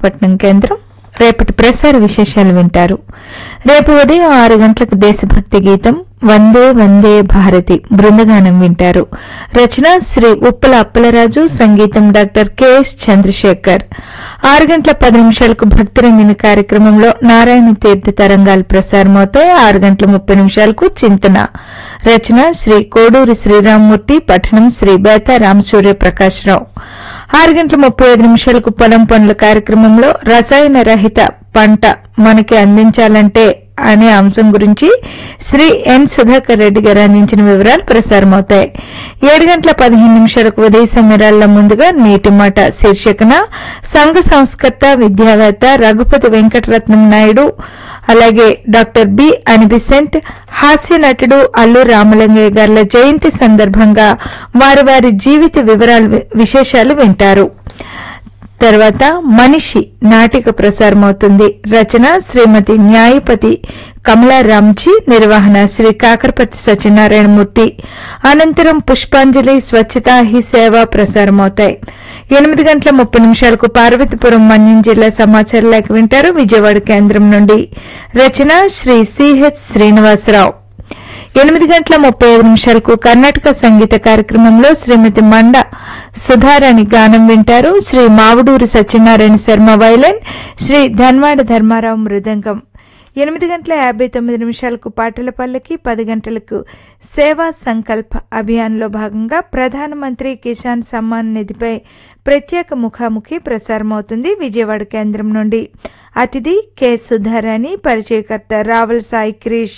విశాఖపట్నం కేంద్రం రేపటి ప్రసార విశేషాలు వింటారు రేపు ఉదయం ఆరు గంటలకు దేశభక్తి గీతం వందే వందే భారతి బృందగానం వింటారు రచన శ్రీ ఉప్పల అప్పలరాజు సంగీతం డాక్టర్ కెఎస్ చంద్రశేఖర్ ఆరు గంటల పది నిమిషాలకు భక్తిరంగిని కార్యక్రమంలో నారాయణ తీర్థ తరంగాలు ప్రసారమవుతాయి ఆరు గంటల ముప్పై నిమిషాలకు చింతన రచన శ్రీ కోడూరి శ్రీరామ్మూర్తి పఠనం శ్రీ బేతా రామసూర్య ప్రకాశ్రావు ఆరు గంటల ముప్పై ఐదు నిమిషాలకు పొలం పనుల కార్యక్రమంలో రసాయన రహిత పంట మనకి అందించాలంటే అనే అంశం గురించి శ్రీ ఎన్ సుధాకర్ రెడ్డి గారు అందించిన వివరాలు ప్రసారమవుతాయి ఏడు గంటల పదిహేను నిమిషాలకు ఉదయ సమీరాల్లో ముందుగా నీటి మాట శీర్షికన సంఘ సంస్కర్త విద్యావేత్త రఘుపతి వెంకటరత్నం నాయుడు అలాగే డాక్టర్ బి అనిబిసెంట్ హాస్య నటుడు అల్లు రామలింగయ్య గారుల జయంతి సందర్భంగా వారి వారి జీవిత వివరాలు విశేషాలు వింటారు తర్వాత మనిషి నాటిక ప్రసారమవుతుంది రచన శ్రీమతి న్యాయపతి కమలారాంజీ నిర్వహణ శ్రీ కాకరపతి సత్యనారాయణమూర్తి అనంతరం పుష్పాంజలి స్వచ్ఛతా హీ సేవ ప్రసారమవుతాయి ఎనిమిది గంటల ముప్పై నిమిషాలకు పార్వతీపురం మన్యం జిల్లా సమాచార లేఖ వింటారు విజయవాడ కేంద్రం నుండి రచన శ్రీ సిహెచ్ శ్రీనివాసరావు ఎనిమిది గంటల ముప్పై ఐదు నిమిషాలకు కర్ణాటక సంగీత కార్యక్రమంలో శ్రీమతి మండ సుధారాణి గానం వింటారు శ్రీ మావుడూరి సత్యనారాయణ శర్మ వైలెన్ శ్రీ ధన్వాడ ధర్మారావు మృదంగం ఎనిమిది గంటల యాభై తొమ్మిది నిమిషాలకు పాటల పల్లకి పది గంటలకు సేవా సంకల్ప్ అభియాన్లో భాగంగా ప్రధానమంత్రి కిసాన్ సమ్మాన్ నిధిపై ప్రత్యేక ముఖాముఖి ప్రసారమవుతుంది విజయవాడ కేంద్రం నుండి అతిథి కె సుధారాణి పరిచయకర్త రావల్ సాయి క్రిష్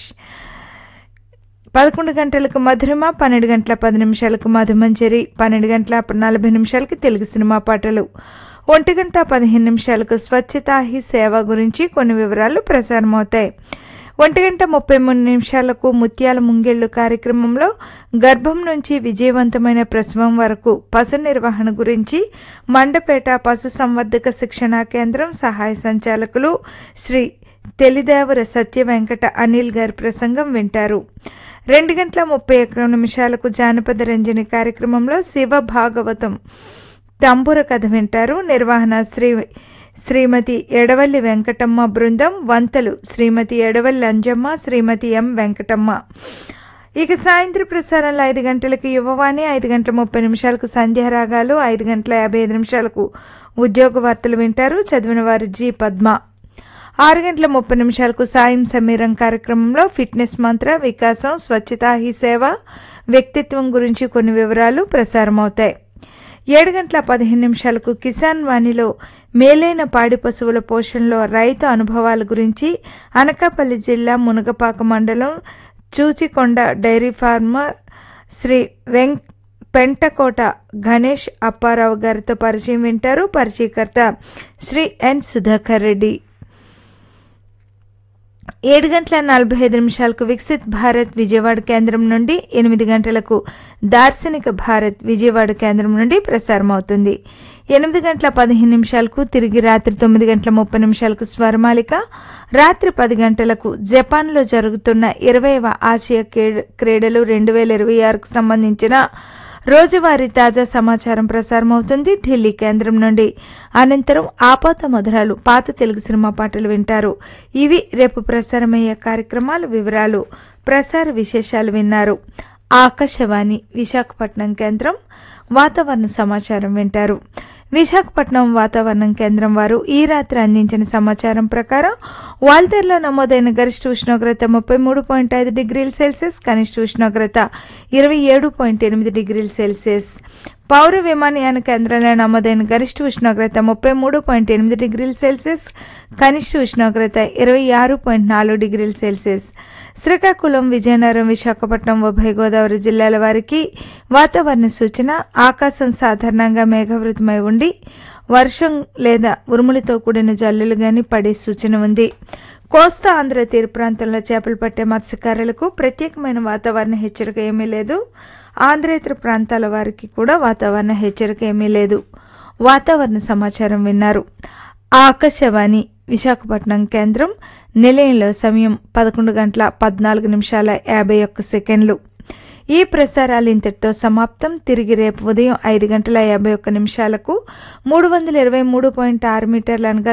పదకొండు గంటలకు మధురిమ పన్నెండు గంటల పది నిమిషాలకు మధుమంజరి పన్నెండు గంటల నలభై నిమిషాలకు తెలుగు సినిమా పాటలు ఒంటి గంట పదిహేను నిమిషాలకు స్వచ్ఛతా హీ సేవ గురించి కొన్ని వివరాలు ప్రసారమవుతాయి ఒంటి గంట ముప్పై మూడు నిమిషాలకు ముత్యాల ముంగేళ్లు కార్యక్రమంలో గర్భం నుంచి విజయవంతమైన ప్రసవం వరకు పశు నిర్వహణ గురించి మండపేట పశు సంవర్ధక శిక్షణా కేంద్రం సహాయ సంచాలకులు శ్రీ తెలిదేవర సత్య వెంకట అనిల్ గారి ప్రసంగం వింటారు రెండు గంటల ముప్పై ఒక్క నిమిషాలకు జానపద రంజని కార్యక్రమంలో శివ భాగవతం తంబుర కథ వింటారు నిర్వహణ శ్రీ శ్రీమతి ఎడవల్లి వెంకటమ్మ బృందం వంతలు శ్రీమతి ఎడవల్లి అంజమ్మ శ్రీమతి ఎం వెంకటమ్మ ఇక సాయంత్రం ప్రసారంలో ఐదు గంటలకు యువవాణి ఐదు గంటల ముప్పై నిమిషాలకు సంధ్యారాగాలు ఐదు గంటల యాభై ఐదు నిమిషాలకు ఉద్యోగ వార్తలు వింటారు చదివిన వారు జి పద్మ ఆరు గంటల ముప్పై నిమిషాలకు సాయం సమీరం కార్యక్రమంలో ఫిట్నెస్ మంత్ర వికాసం స్వచ్ఛతా హీ సేవ వ్యక్తిత్వం గురించి కొన్ని వివరాలు ప్రసారమవుతాయి ఏడు గంటల పదిహేను నిమిషాలకు కిసాన్ వాణిలో మేలైన పాడి పశువుల పోషణలో రైతు అనుభవాల గురించి అనకాపల్లి జిల్లా మునగపాక మండలం చూచికొండ డైరీ ఫార్మర్ శ్రీ వెంక్ పెంటకోట గణేష్ అప్పారావు గారితో పరిచయం వింటారు పరిచయకర్త శ్రీ ఎన్ సుధాకర్ రెడ్డి ఏడు గంటల నలభై ఐదు నిమిషాలకు వికసిత్ భారత్ విజయవాడ కేంద్రం నుండి ఎనిమిది గంటలకు దార్శనిక భారత్ విజయవాడ కేంద్రం నుండి ప్రసారం అవుతుంది ఎనిమిది గంటల పదిహేను నిమిషాలకు తిరిగి రాత్రి తొమ్మిది గంటల ముప్పై నిమిషాలకు స్వరమాలిక రాత్రి పది గంటలకు జపాన్లో జరుగుతున్న ఇరవైవ ఆసియా క్రీడలు రెండు వేల ఇరవై ఆరుకు సంబంధించిన రోజువారీ తాజా సమాచారం ప్రసారం అవుతుంది ఢిల్లీ కేంద్రం నుండి అనంతరం ఆపాత మధురాలు పాత తెలుగు సినిమా పాటలు వింటారు ఇవి రేపు ప్రసారమయ్యే కార్యక్రమాల వివరాలు ప్రసార విశేషాలు విన్నారు ఆకాశవాణి విశాఖపట్నం కేంద్రం వాతావరణ సమాచారం వింటారు విశాఖపట్నం వాతావరణం కేంద్రం వారు ఈ రాత్రి అందించిన సమాచారం ప్రకారం వాల్తేరులో నమోదైన గరిష్ట ఉష్ణోగ్రత ముప్పై మూడు పాయింట్ ఐదు డిగ్రీల సెల్సియస్ కనిష్ట ఉష్ణోగ్రత ఇరవై ఏడు పాయింట్ ఎనిమిది డిగ్రీల సెల్సియస్ పౌర విమానయాన కేంద్రంలో నమోదైన గరిష్ట ఉష్ణోగ్రత ముప్పై మూడు పాయింట్ ఎనిమిది డిగ్రీల సెల్సియస్ కనిష్ట ఉష్ణోగ్రత ఇరవై ఆరు పాయింట్ నాలుగు డిగ్రీల సెల్సియస్ శ్రీకాకుళం విజయనగరం విశాఖపట్నం ఉభయ గోదావరి జిల్లాల వారికి వాతావరణ సూచన ఆకాశం సాధారణంగా మేఘవృతమై ఉండి వర్షం లేదా ఉరుములతో కూడిన జల్లులు గాని పడే సూచన ఉంది కోస్తా ఆంధ్ర తీర ప్రాంతంలో చేపలు పట్టే మత్స్యకారులకు ప్రత్యేకమైన వాతావరణ హెచ్చరిక ఏమీ లేదు ఆంధ్రేతర ప్రాంతాల వారికి కూడా వాతావరణ హెచ్చరిక ఏమీ లేదు వాతావరణ సమాచారం విన్నారు ఆకాశవాణి విశాఖపట్నం కేంద్రం నిలయంలో సమయం పదకొండు గంటల పద్నాలుగు నిమిషాల యాభై ఒక్క సెకండ్లు ఈ ప్రసారాలు ఇంతటితో సమాప్తం తిరిగి రేపు ఉదయం ఐదు గంటల యాభై ఒక్క నిమిషాలకు మూడు వందల ఇరవై మూడు పాయింట్ ఆరు మీటర్లు అనగా